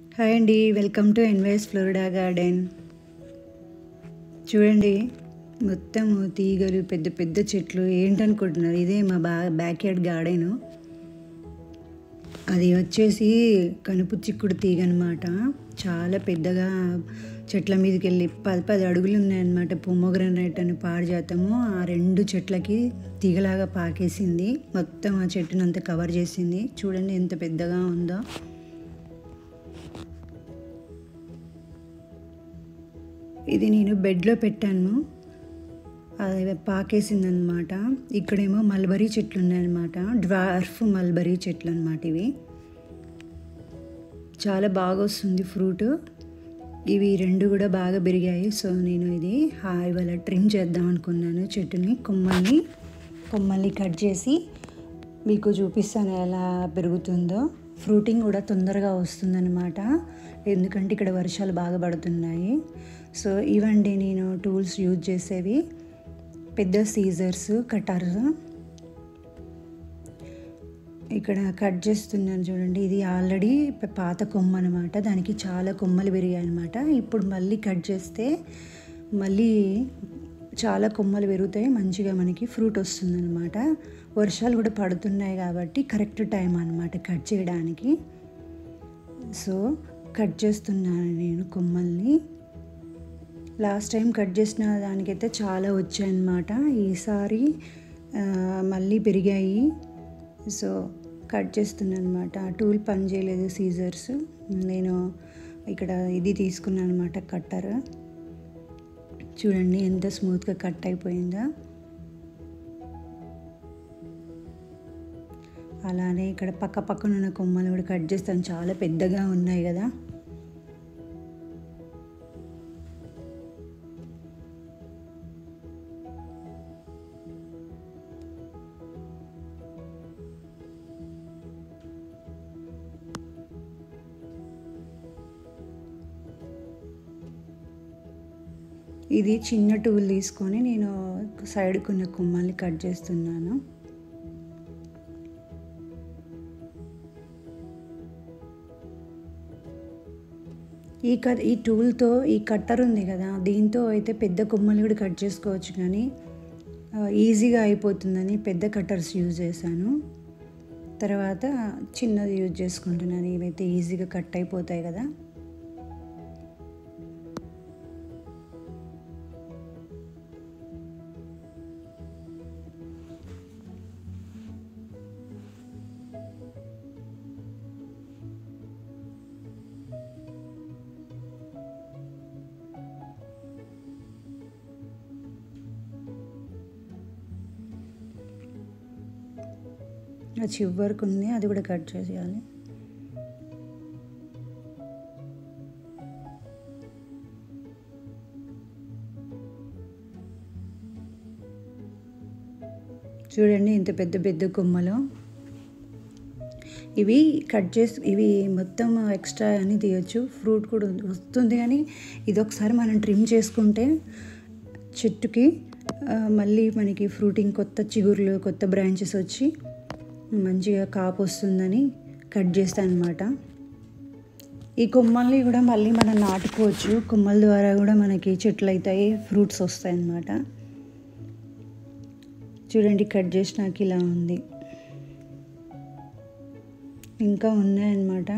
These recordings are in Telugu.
హాయ్ అండి వెల్కమ్ టు ఎన్వైస్ ఫ్లోరిడా గార్డెన్ చూడండి మొత్తం తీగలు పెద్ద పెద్ద చెట్లు ఏంటనుకుంటున్నారు ఇదే మా బా బ్యాక్ యార్డ్ గార్డెన్ అది వచ్చేసి కనుపు చిక్కుడు తీగ అనమాట చాలా పెద్దగా చెట్ల మీదకి వెళ్ళి పది పది అడుగులు ఉన్నాయన్నమాట పొమ్మోగ్రనైట్ అని పారిజాతము ఆ రెండు చెట్లకి తీగలాగా పాకేసింది మొత్తం ఆ చెట్టును అంతా కవర్ చేసింది చూడండి ఎంత పెద్దగా ఉందో ఇది నేను బెడ్లో పెట్టాను అది పాకేసిందనమాట ఇక్కడేమో మల్బరీ చెట్లు ఉన్నాయన్నమాట డ్వార్ఫ్ మల్బరీ చెట్లు అనమాట ఇవి చాలా బాగా వస్తుంది ఫ్రూట్ ఇవి రెండు కూడా బాగా పెరిగాయి సో నేను ఇది హా- ఇవాళ ట్రిమ్ చేద్దాం అనుకున్నాను చెట్టుని కొమ్మల్ని కొమ్మల్ని కట్ చేసి మీకు చూపిస్తాను ఎలా పెరుగుతుందో ఫ్రూటింగ్ కూడా తొందరగా వస్తుందన్నమాట ఎందుకంటే ఇక్కడ వర్షాలు బాగా పడుతున్నాయి సో ఇవండి నేను టూల్స్ యూజ్ చేసేవి పెద్ద సీజర్స్ కటర్స్ ఇక్కడ కట్ చేస్తున్నాను చూడండి ఇది ఆల్రెడీ ప- పాత కొమ్మ అనమాట దానికి చాలా కొమ్మలు పెరిగాయి అనమాట ఇప్పుడు మళ్ళీ కట్ చేస్తే మళ్ళీ చాలా కొమ్మలు పెరుగుతాయి మంచిగా మనకి ఫ్రూట్ వస్తుందన్నమాట వర్షాలు కూడా పడుతున్నాయి కాబట్టి కరెక్ట్ టైం అనమాట కట్ చేయడానికి సో కట్ చేస్తున్నాను నేను కొమ్మల్ని లాస్ట్ టైం కట్ చేసిన దానికైతే చాలా వచ్చాయన్నమాట ఈసారి ఆ, మళ్ళీ పెరిగాయి సో కట్ చేస్తున్నాను అనమాట టూల్ పని చేయలేదు సీజర్స్ నేను ఇక్కడ ఇది తీసుకున్నాను అనమాట కట్టర్ చూడండి ఎంత స్మూత్గా కట్ అయిపోయిందో అలానే ఇక్కడ పక్క పక్కన ఉన్న కొమ్మలు కూడా కట్ చేస్తాను చాలా పెద్దగా ఉన్నాయి కదా ఇది చిన్న టూల్ తీసుకొని నేను సైడ్కున్న ఉన్న కొమ్మల్ని కట్ చేస్తున్నాను ఈ కట్ ఈ టూల్తో ఈ కట్టర్ ఉంది కదా దీంతో అయితే పెద్ద కొమ్మలు కూడా కట్ చేసుకోవచ్చు కానీ ఆ, ఈజీగా అయిపోతుందని పెద్ద కట్టర్స్ యూజ్ చేశాను తర్వాత చిన్నది యూజ్ చేసుకుంటున్నాను ఇవైతే ఈజీగా కట్ అయిపోతాయి కదా ఆ చివరికి ఉంది అది కూడా కట్ చేసేయాలి చూడండి ఇంత పెద్ద పెద్ద కొమ్మలు ఇవి కట్ చేసి ఇవి మొత్తం ఎక్స్ట్రా అని తీయచ్చు ఫ్రూట్ కూడా వస్తుంది కానీ ఇది ఒకసారి మనం ట్రిమ్ చేసుకుంటే చెట్టుకి ఆ, మళ్ళీ మనకి ఫ్రూటింగ్ కొత్త చిగుర్లు కొత్త బ్రాంచెస్ వచ్చి మంచిగా కాపు వస్తుందని కట్ చేస్తాను అనమాట ఈ కొమ్మల్ని కూడా మళ్ళీ మనం నాటుకోవచ్చు కొమ్మల ద్వారా కూడా మనకి చెట్లు అవుతాయి ఫ్రూట్స్ వస్తాయి అన్నమాట చూడండి కట్ చేసినాక ఇలా ఉంది ఇంకా ఉన్నాయన్నమాట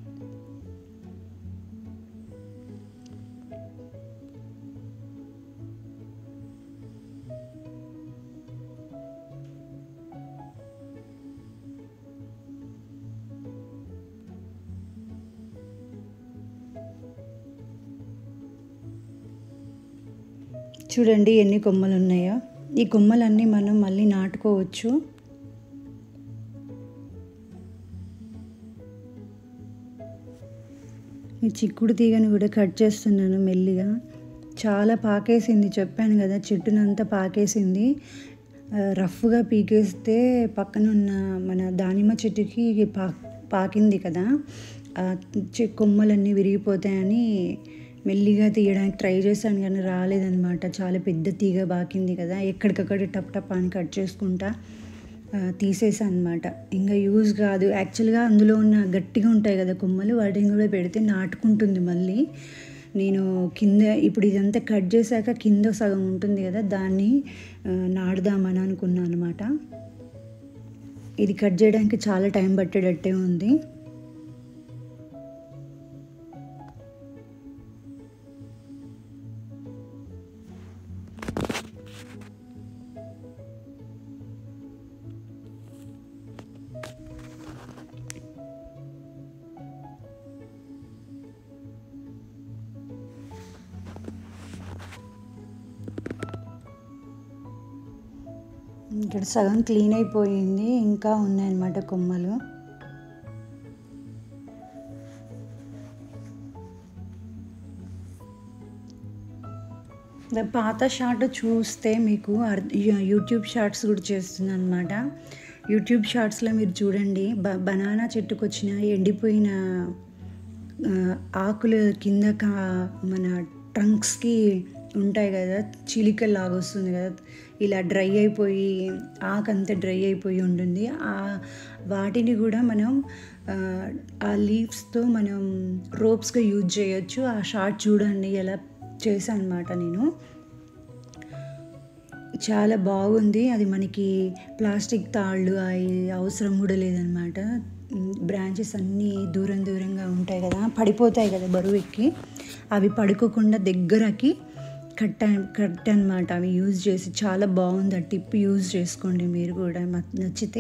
చూడండి ఎన్ని కొమ్మలు ఉన్నాయో ఈ కొమ్మలన్నీ మనం మళ్ళీ నాటుకోవచ్చు ఈ చిక్కుడు తీగని కూడా కట్ చేస్తున్నాను మెల్లిగా చాలా పాకేసింది చెప్పాను కదా చెట్టునంతా పాకేసింది ఆ, రఫ్గా పీకేస్తే పక్కన ఉన్న మన దానిమ్మ చెట్టుకి పా పాకింది కదా ఆ చె- కొమ్మలన్నీ విరిగిపోతాయని మెల్లిగా తీయడానికి ట్రై చేశాను కానీ రాలేదన్నమాట చాలా పెద్ద తీగ బాకింది కదా ఎక్కడికక్కడ టప్ టప్ అని కట్ చేసుకుంటా తీసేసాను అనమాట ఇంకా యూజ్ కాదు యాక్చువల్గా అందులో ఉన్న గట్టిగా ఉంటాయి కదా కొమ్మలు వాటిని కూడా పెడితే నాటుకుంటుంది మళ్ళీ నేను కింద ఇప్పుడు ఇదంతా కట్ చేశాక కింద సగం ఉంటుంది కదా దాన్ని ఆ, నాటుదామని అనుకున్నాను అనమాట ఇది కట్ చేయడానికి చాలా టైం పట్టేటట్టే ఉంది ఇక్కడ సగం క్లీన్ అయిపోయింది ఇంకా ఉన్నాయన్నమాట కొమ్మలు ద పాత షార్ట్ చూస్తే మీకు అర్- యూ- యూట్యూబ్ షార్ట్స్ కూడా చేస్తుంది అనమాట యూట్యూబ్ షార్ట్స్లో మీరు చూడండి బ బనానా చెట్టుకు వచ్చిన ఎండిపోయిన ఆ, ఆకులు కింద కా మన ట్రంక్స్కి ఉంటాయి కదా చిలికలు లాగా వస్తుంది కదా ఇలా డ్రై అయిపోయి ఆకంతా డ్రై అయిపోయి ఉంటుంది ఆ వాటిని కూడా మనం ఆ, ఆ లీవ్స్తో మనం రోప్స్గా యూజ్ చేయొచ్చు ఆ షార్ట్ చూడండి ఎలా చేశాను అనమాట నేను చాలా బాగుంది అది మనకి ప్లాస్టిక్ తాళ్ళు అవి అవసరం కూడా లేదనమాట బ్రాంచెస్ అన్నీ దూరం దూరంగా ఉంటాయి కదా పడిపోతాయి కదా బరువు ఎక్కి అవి పడుకోకుండా దగ్గరకి కట్ కట్ అనమాట అవి యూజ్ చేసి చాలా బాగుంది ఆ టిప్ యూజ్ చేసుకోండి మీరు కూడా మాకు నచ్చితే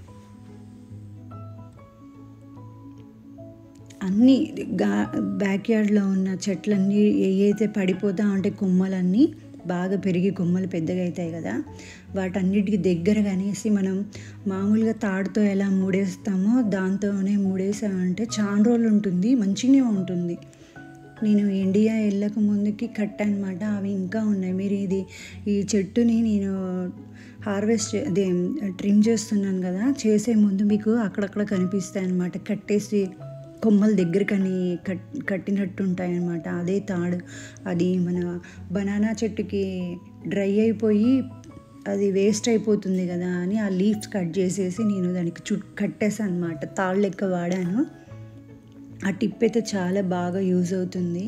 అన్నీ గా బ్యాక్ యార్డ్లో ఉన్న చెట్లన్నీ ఏవైతే పడిపోతా ఉంటే కొమ్మలన్నీ బాగా పెరిగి కొమ్మలు పెద్దగా అవుతాయి కదా వాటన్నిటికి దగ్గరగా అనేసి మనం మామూలుగా తాడుతో ఎలా మూడేస్తామో దాంతోనే మూడేసామంటే చాలా రోజులు ఉంటుంది మంచిగానే ఉంటుంది నేను ఇండియా వెళ్ళక ముందుకి కట్ అనమాట అవి ఇంకా ఉన్నాయి మీరు ఇది ఈ చెట్టుని నేను హార్వెస్ట్ అదే ట్రిమ్ చేస్తున్నాను కదా చేసే ముందు మీకు అక్కడక్కడ కనిపిస్తాయి అనమాట కట్టేసి కొమ్మల దగ్గరకని కట్ కట్టినట్టు ఉంటాయి అన్నమాట అదే తాడు అది మన బనానా చెట్టుకి డ్రై అయిపోయి అది వేస్ట్ అయిపోతుంది కదా అని ఆ లీవ్స్ కట్ చేసేసి నేను దానికి చుట్ కట్టేసాను అనమాట తాళ్ళు లెక్క వాడాను ఆ టిప్ అయితే చాలా బాగా యూజ్ అవుతుంది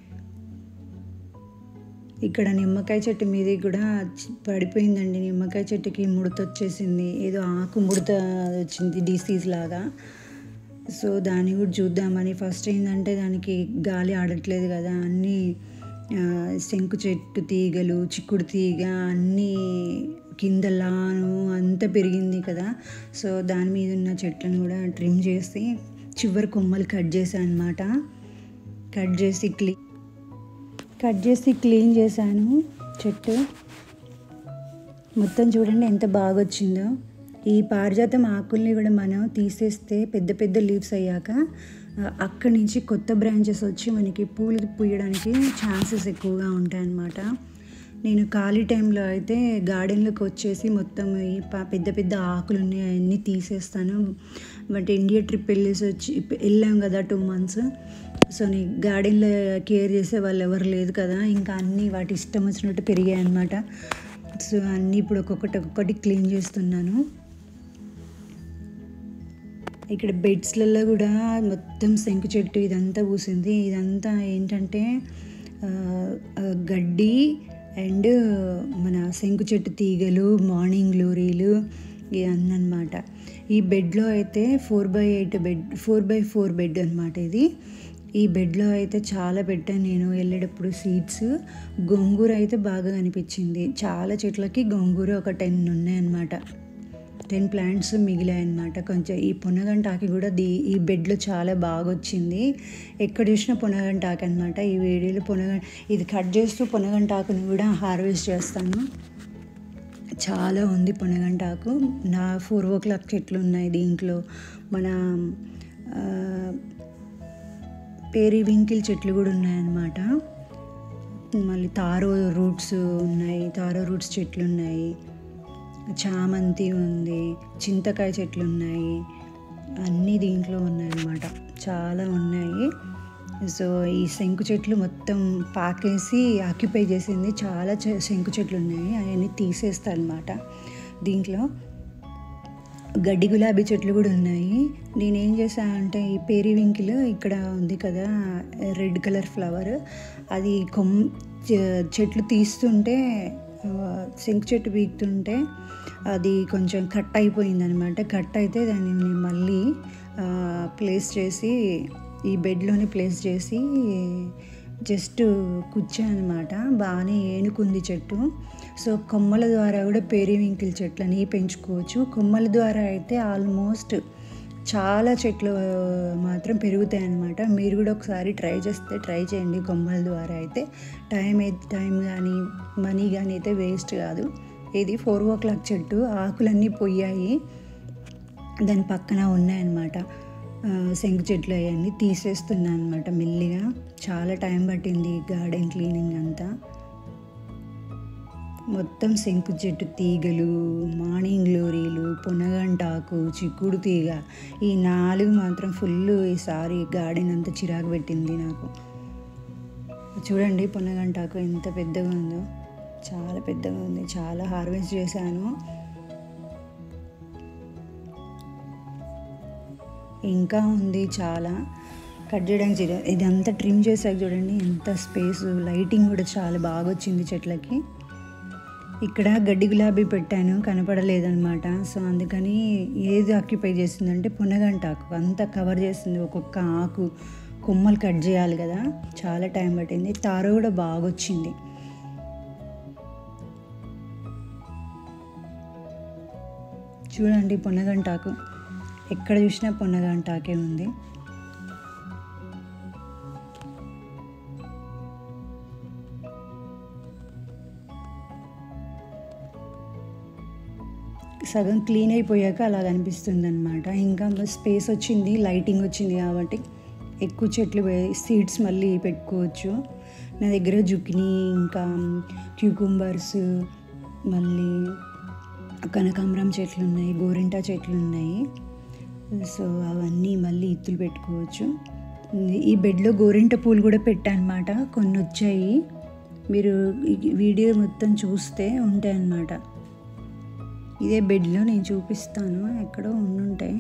ఇక్కడ నిమ్మకాయ చెట్టు మీద కూడా చి- పడిపోయిందండి నిమ్మకాయ చెట్టుకి ముడత వచ్చేసింది ఏదో ఆకు ముడత వచ్చింది డిసీజ్ లాగా సో దాన్ని కూడా చూద్దామని ఫస్ట్ ఏంటంటే దానికి గాలి ఆడట్లేదు కదా అన్నీ ఆ, శంకు చెట్టు తీగలు చిక్కుడు తీగ అన్నీ కింద లాను అంతా పెరిగింది కదా సో దాని మీద ఉన్న చెట్లను కూడా ట్రిమ్ చేసి చివరి కొమ్మలు కట్ చేశాను అనమాట కట్ చేసి క్లీ కట్ చేసి క్లీన్ చేశాను చెట్టు మొత్తం చూడండి ఎంత బాగా వచ్చిందో ఈ పారిజాతం ఆకుల్ని కూడా మనం తీసేస్తే పెద్ద పెద్ద లీవ్స్ అయ్యాక ఆ, అక్కడి నుంచి కొత్త బ్రాంచెస్ వచ్చి మనకి పూలు పూయడానికి ఛాన్సెస్ ఎక్కువగా ఉంటాయన్నమాట నేను ఖాళీ టైంలో అయితే గార్డెన్లోకి వచ్చేసి మొత్తం ఈ ప- పెద్ద పెద్ద ఆకులు ఉన్నాయి అవన్నీ తీసేస్తాను బట్ ఇండియా ట్రిప్ వెళ్ళేసి వచ్చి వెళ్ళాం కదా టూ మంత్స్ సో నీ గార్డెన్లో కేర్ చేసే వాళ్ళు ఎవరు లేదు కదా ఇంకా అన్నీ వాటి ఇష్టం వచ్చినట్టు పెరిగాయి అనమాట సో అన్నీ ఇప్పుడు ఒక్కొక్కటి ఒక్కొక్కటి క్లీన్ చేస్తున్నాను ఇక్కడ బెడ్స్లలో కూడా మొత్తం శంకు చెట్టు ఇదంతా పూసింది ఇదంతా ఏంటంటే ఆ, ఆ, గడ్డి అండ్ మన శంకు చెట్టు తీగలు మార్నింగ్ గ్లోరీలు ఇవన్నీ అనమాట ఈ బెడ్లో అయితే four by eight bed four by four bed అనమాట ఇది ఈ బెడ్లో అయితే చాలా పెట్టాను నేను వెళ్ళేటప్పుడు సీడ్స్ గోంగూర అయితే బాగా కనిపించింది చాలా చెట్లకి గోంగూర ఒక టెన్ ఉన్నాయన్నమాట టెన్ ప్లాంట్స్ మిగిలాయి అనమాట కొంచెం ఈ పొనగంటాకి కూడా దీ ఈ బెడ్లో చాలా బాగా వచ్చింది ఎక్కడ చూసినా పొనగంటాకు అనమాట ఈ వీడియోలో పొనగ ఇది కట్ చేస్తూ పొనగంటాకుని కూడా హార్వెస్ట్ చేస్తాను చాలా ఉంది పొనగంటాకు నా ఫోర్ ఓ క్లాక్ చెట్లు ఉన్నాయి దీంట్లో మన ఆ, పేరీ వింకిల్ చెట్లు కూడా ఉన్నాయన్నమాట మళ్ళీ తారో రూట్స్ ఉన్నాయి తారో రూట్స్ చెట్లు ఉన్నాయి చామంతి ఉంది చింతకాయ చెట్లు ఉన్నాయి అన్నీ దీంట్లో ఉన్నాయన్నమాట చాలా ఉన్నాయి సో ఈ శంకు చెట్లు మొత్తం పాకేసి ఆక్యుపై చేసింది చాలా చె- శంకు చెట్లు ఉన్నాయి అవన్నీ తీసేస్తా అనమాట దీంట్లో గడ్డి గులాబీ చెట్లు కూడా ఉన్నాయి నేనేం చేశా అంటే ఈ పేరివింకిల్ ఇక్కడ ఉంది కదా రెడ్ కలర్ ఫ్లవర్ అది కొమ్ చె- చెట్లు తీస్తుంటే ఆ, శంకు చెట్టు పీకుతుంటే అది కొంచెం కట్ అయిపోయింది అనమాట కట్ అయితే దాన్ని నేను మళ్ళీ ఆ, ప్లేస్ చేసి ఈ బెడ్లోనే ప్లేస్ చేసి జస్ట్ కూర్చా అనమాట బాగానే ఏనుకుంది చెట్టు సో కొమ్మల ద్వారా కూడా పేరివింకిల్ చెట్లని పెంచుకోవచ్చు కొమ్మల ద్వారా అయితే ఆల్మోస్ట్ చాలా చెట్లు మాత్రం పెరుగుతాయి అన్నమాట మీరు కూడా ఒకసారి ట్రై చేస్తే ట్రై చేయండి కొమ్మల ద్వారా అయితే టైం అయితే టైం కానీ మనీ కానీ అయితే వేస్ట్ కాదు ఇది ఫోర్ ఓ క్లాక్ చెట్టు ఆకులన్నీ పొయ్యాయి దాని పక్కన ఉన్నాయన్నమాట ఆ, శంకు చెట్లు అవన్నీ తీసేస్తున్నాను అనమాట మెల్లిగా చాలా టైం పట్టింది గార్డెన్ క్లీనింగ్ అంతా మొత్తం శంకు చెట్టు తీగలు మార్నింగ్ గ్లోరీలు పునగంటాకు చిక్కుడు తీగ ఈ నాలుగు మాత్రం ఫుల్ ఈసారి గార్డెన్ అంతా చిరాకు పెట్టింది నాకు చూడండి పునగంటాకు ఎంత పెద్దగా ఉందో చాలా పెద్దగా ఉంది చాలా హార్వెస్ట్ చేశాను ఇంకా ఉంది చాలా కట్ చేయడానికి చిరా- ఇదంతా ట్రిమ్ చేశాక చూడండి ఎంత స్పేస్ లైటింగ్ కూడా చాలా బాగా వచ్చింది చెట్లకి ఇక్కడ గడ్డి గులాబీ పెట్టాను కనపడలేదన్నమాట సో అందుకని ఏది ఆక్యుపై చేసిందంటే పునగంటాకు అంతా కవర్ చేస్తుంది ఒక్కొక్క ఆకు కొమ్మలు కట్ చేయాలి కదా చాలా టైం పట్టింది తార కూడా బాగా వచ్చింది చూడండి పొన్నగంటాకు ఎక్కడ చూసినా పొన్నగంటాకే ఉంది సగం క్లీన్ అయిపోయాక అలా కనిపిస్తుంది అనమాట ఇంకా స్పేస్ వచ్చింది లైటింగ్ వచ్చింది కాబట్టి ఎక్కువ చెట్లు సీడ్స్ మళ్ళీ పెట్టుకోవచ్చు నా దగ్గర జుకినీ ఇంకా క్యూకుంబర్స్ మళ్ళీ కనకాంబరం చెట్లు ఉన్నాయి గోరింటా చెట్లు ఉన్నాయి సో అవన్నీ మళ్ళీ ఇత్తులు పెట్టుకోవచ్చు ఈ బెడ్లో గోరింట పూలు కూడా పెట్టానమాట కొన్ని వచ్చాయి మీరు ఈ వీడియో మొత్తం చూస్తే ఉంటాయి అన్నమాట ఇదే బెడ్లో నేను చూపిస్తాను ఎక్కడో ఉండుంటాయి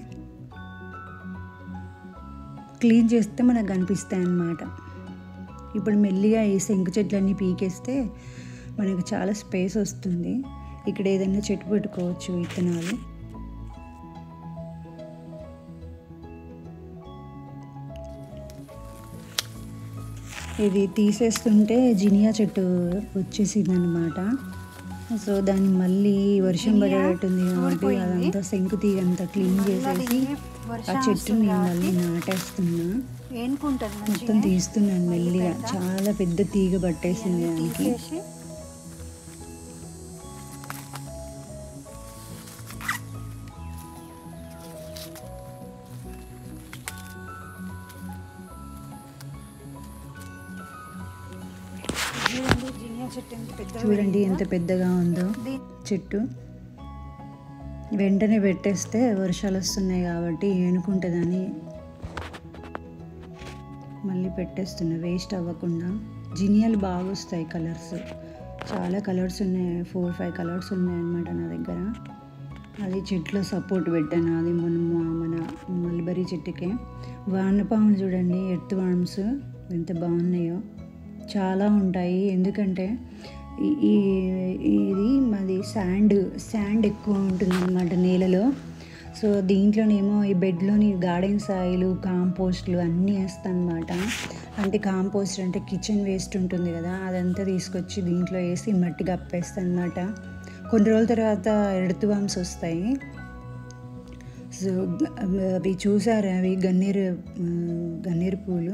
క్లీన్ చేస్తే మనకు కనిపిస్తాయి అన్నమాట ఇప్పుడు మెల్లిగా ఈ శంకు చెట్లన్నీ పీకేస్తే మనకు చాలా స్పేస్ వస్తుంది ఇక్కడ ఏదైనా చెట్టు పెట్టుకోవచ్చు విత్తనాలు ఇది తీసేస్తుంటే జినియా చెట్టు వచ్చేసింది అనమాట సో దాన్ని మళ్ళీ వర్షం పడేటట్టుంది కాబట్టి అదంతా శంకు తీగ అంతా క్లీన్ చేసేసి ఆ చెట్టుని నేను మళ్ళీ నాటేస్తున్నా ఏనుకుంటుంది మొత్తం తీస్తున్నాను మెల్లిగా చాలా పెద్ద తీగ పట్టేసింది దానికి తీసేసి చూడండి జినియా చెట్టు ఎంత పెద్దగా చూడండి ఎంత పెద్దగా ఉందో దీ- చెట్టు వెంటనే పెట్టేస్తే వర్షాలు వస్తున్నాయి కాబట్టి ఏనుకుంటుందని మళ్ళీ పెట్టేస్తున్నా వేస్ట్ అవ్వకుండా జినియాలు బాగా వస్తాయి కలర్స్ చాలా కలర్స్ ఉన్నాయి ఫోర్ ఫైవ్ కలర్స్ ఉన్నాయి అన్నమాట నా దగ్గర అది చెట్లో సపోర్ట్ పెట్టాను అది మన మన మల్బరీ చెట్టుకే వానపాములు చూడండి ఎర్త్ వామ్స్ ఎంత బాగున్నాయో చాలా ఉంటాయి ఎందుకంటే ఈ- ఈ ఇది మాది శాండ్ శాండ్ ఎక్కువ ఉంటుంది అనమాట నేలలో సో దీంట్లోనేమో ఈ బెడ్లోని గార్డెన్ సాయిలు కాంపోస్ట్లు అన్నీ వేస్తాను అనమాట అంటే కాంపోస్ట్ అంటే కిచెన్ వేస్ట్ ఉంటుంది కదా అదంతా తీసుకొచ్చి దీంట్లో వేసి మట్టి కప్పేస్తాను అనమాట కొన్ని రోజుల తర్వాత ఎడుతువామ్స్ వస్తాయి సో గ- అవి చూసారా అవి గన్నేరు ఆ, గన్నేరు పూలు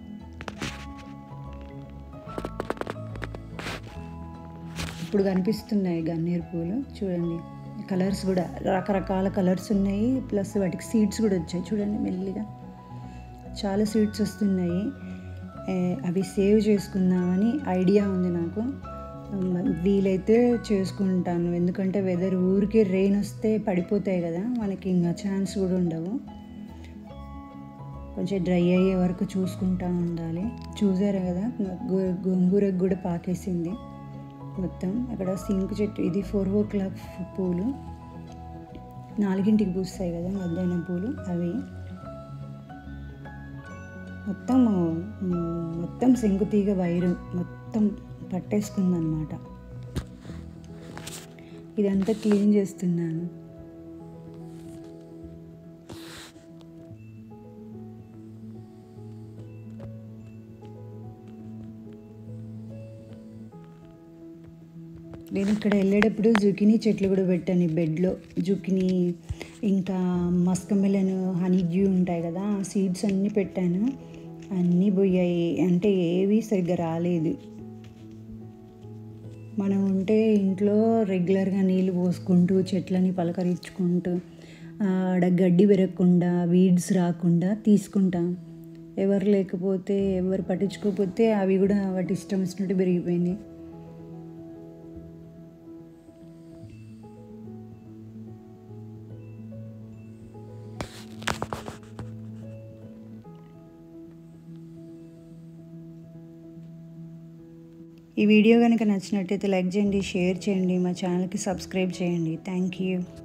ఇప్పుడు కనిపిస్తున్నాయి గన్నేరు పూలు చూడండి కలర్స్ కూడా రకరకాల కలర్స్ ఉన్నాయి ప్లస్ వాటికి సీడ్స్ కూడా వచ్చాయి చూడండి మెల్లిగా చాలా సీడ్స్ వస్తున్నాయి ఏ, అవి సేవ్ చేసుకుందామని ఐడియా ఉంది నాకు మ- వీలైతే చేసుకుంటాను ఎందుకంటే వెదర్ ఊరికే రెయిన్ వస్తే పడిపోతాయి కదా మనకి ఇంకా ఛాన్స్ కూడా ఉండవు కొంచెం డ్రై అయ్యే వరకు చూసుకుంటా ఉండాలి చూసారా కదా గో- గోంగూరకు కూడా పాకేసింది మొత్తం అక్కడ సింక్ చెట్టు ఇది ఫోర్ ఓ క్లాక్ పూలు నాలుగింటికి పూస్తాయి కదా మధ్యాహ్నం పూలు అవి మొత్తం మ్, మొత్తం శంకుతీగ వైరు మొత్తం పట్టేసుకుందనమాట ఇదంతా క్లీన్ చేస్తున్నాను నేను ఇక్కడ వెళ్ళేటప్పుడు జుకినీ చెట్లు కూడా పెట్టాను ఈ బెడ్లో జుకినీ ఇంకా మస్క్ మిలన్ హనీ డ్యూ ఉంటాయి కదా ఆ సీడ్స్ అన్నీ పెట్టాను అన్నీ పోయాయి అంటే ఏవి సరిగ్గా రాలేదు మనం ఉంటే ఇంట్లో రెగ్యులర్గా నీళ్ళు పోసుకుంటూ చెట్లని పలకరించుకుంటూ ఆ, ఆడ గడ్డి పెరగకుండా వీడ్స్ రాకుండా తీసుకుంటాం ఎవరు లేకపోతే ఎవరు పట్టించుకోకపోతే అవి కూడా వాటి ఇష్టం వచ్చినట్టు పెరిగిపోయినాయి ఈ వీడియో కనుక నచ్చినట్టయితే లైక్ చేయండి షేర్ చేయండి మా ఛానల్కి సబ్స్క్రైబ్ చేయండి థ్యాంక్ యూ